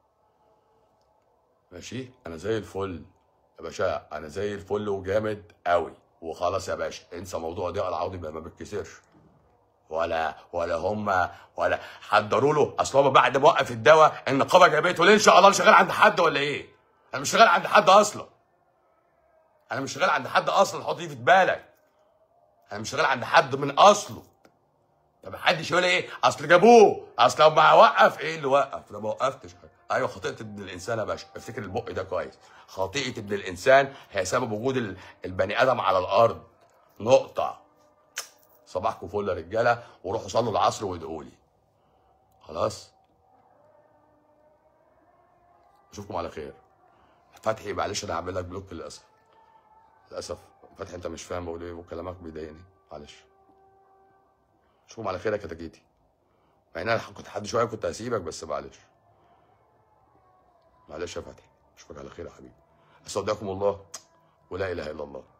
ماشي انا زي الفل يا باشا انا زي الفل وجامد قوي وخلاص يا باشا انسى موضوع ضياء العوضي بقى ما بتكسرش ولا ولا هم ولا حضروا له اصل هو بعد ما وقف الدواء النقابه جابته ليه ان شاء الله انا شغال عند حد ولا ايه؟ انا مش شغال عند حد اصلا انا مش شغال عند حد اصلا حط دي في بالك انا مش شغال عند حد من اصله طب محدش يقول ايه اصل جابوه اصل لما وقف ايه اللي وقف انا ما وقفتش ايوه خطيئه ابن الانسان يا باشا افتكر البق ده كويس خطيئه ابن الانسان هي سبب وجود ال- البني ادم على الارض نقطه صباحكم فل يا رجاله وروحوا صلوا العصر وادعوا لي خلاص اشوفكم على خير فتحي معلش انا هعمل لك بلوك للاسف للاسف فتحي انت مش فاهم بقول ايه وكلامك بيضايقني معلش اشوفكم على خير يا كتاكيتي مع ان انا كنت حد شويه كنت هسيبك بس معلش معلش يا فتحي اشوفك على خير يا حبيبي استودعكم الله ولا اله الا الله